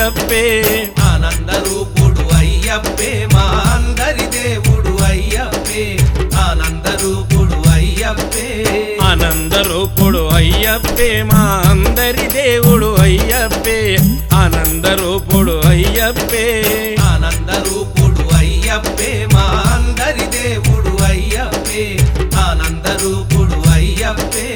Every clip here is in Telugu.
అయ్యప్పే ఆనంద రూపుడు అయ్యప్పే మా అందరి దేవుడు అయ్యప్పే ఆనంద రూపుడు అయ్యప్పే ఆనంద రూపుడు అయ్యప్పే మా అందరి దేవుడు అయ్యప్పే ఆనంద రూపుడు అయ్యప్పే ఆనంద రూపుడు అయ్యప్పే మా అందరి దేవుడు అయ్యప్పే ఆనంద రూపుడు అయ్యప్పే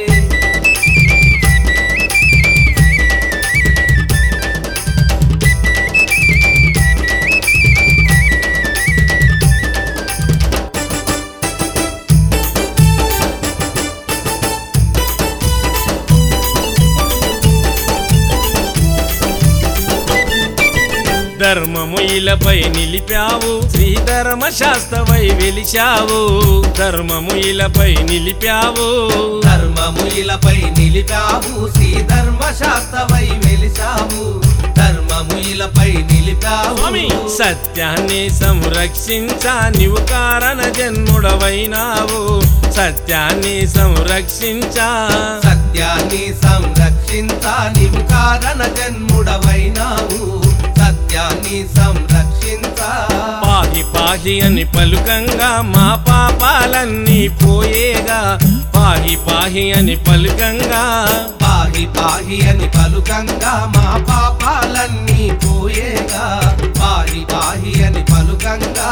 ధర్మము ఇలపై నిలిపావు శ్రీధర్మ శాస్త్రవై వెలిశావు ధర్మము ఇలపై నిలిపావు ధర్మము ఇలపై నిలిపావు శ్రీ ధర్మ శాస్త్రవై వెలిసావు ధర్మము ఇలపై నిలిపావు స్వామి సత్యాన్ని సంరక్షించా నీవు కారణ జన్ముడవైనావు సత్యాన్ని సంరక్షించా సత్యాన్ని సంరక్షించా నీవు కారణ జన్ముడవైనావు సత్యాన్ని సంరక్షించా పాహి పాహి అని పలుకంగా మా పాపాలన్నీ పోయేగా పాహి పాహి అని పలుకంగా పాహి పాహి అని పలుకంగా మా పాపాలన్నీ పోయేగా పాహి పాహి అని పలుకంగా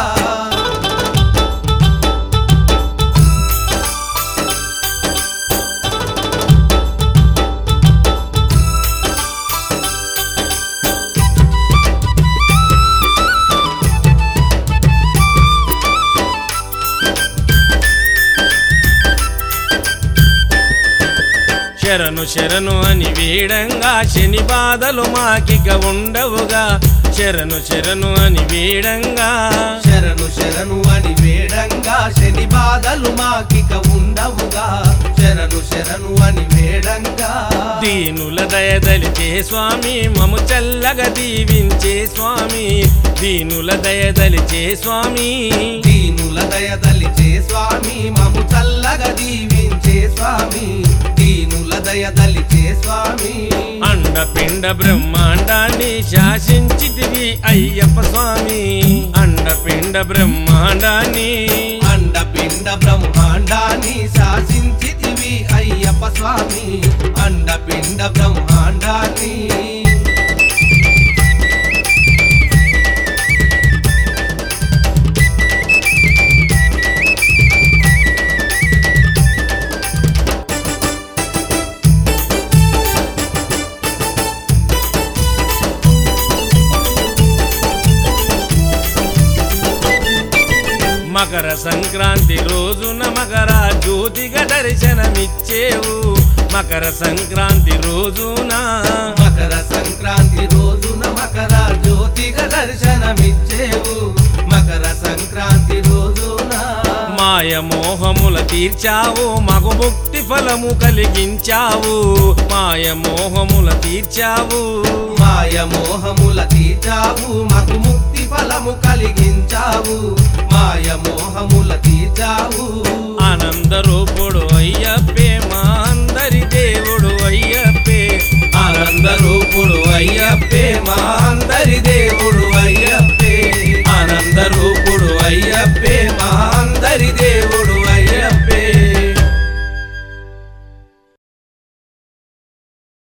శరణు శరణు అని వేడంగా శని బాధలు మాకిక ఉండవుగా శరణు శరణు అని వేడంగా శరణు శరణు అని వేడంగా శని బాధలు మాకిక ఉండవుగా శరణు శరణు అని వేడంగా దీనుల దయదలిచే స్వామి మము చల్లగా దీవించే స్వామి దీనుల దయదలిచే స్వామి దీనుల దయదలిచే స్వామి మము చల్లగా దీవించే స్వామి దీనుల దయదలిచే స్వామి అండపిండ బ్రహ్మాండాన్ని శాసించితివి అయ్యప్ప స్వామి అండపిండ బ్రహ్మాండాన్ని అండపిండ బ్రహ్మాండాన్ని శాసించితివి అయ్యప్ప స్వామి అండపిండ బ్రహ్మాండాన్ని మకర సంక్రాంతి రోజున మకర జ్యోతిగా దర్శనమిచ్చేవు మకర సంక్రాంతి రోజున మకర సంక్రాంతి రోజున మకర జ్యోతిగా దర్శనమిచ్చేవు మకర సంక్రాంతి రోజున మాయ మోహముల తీర్చావు మగు ముక్తి ఫలము కలిగించావు మాయ మోహముల తీర్చావు మాయ మోహముల తీర్చావు మాకు ముక్తి ఫలము కలిగించావు మాయ మోహముల తీర్చావు ఆనంద రూపుడు అయ్యప్పే మా అందరి దేవుడు అయ్యప్పే ఆనంద రూపుడు అయ్యప్పే మా అందరి దేవుడు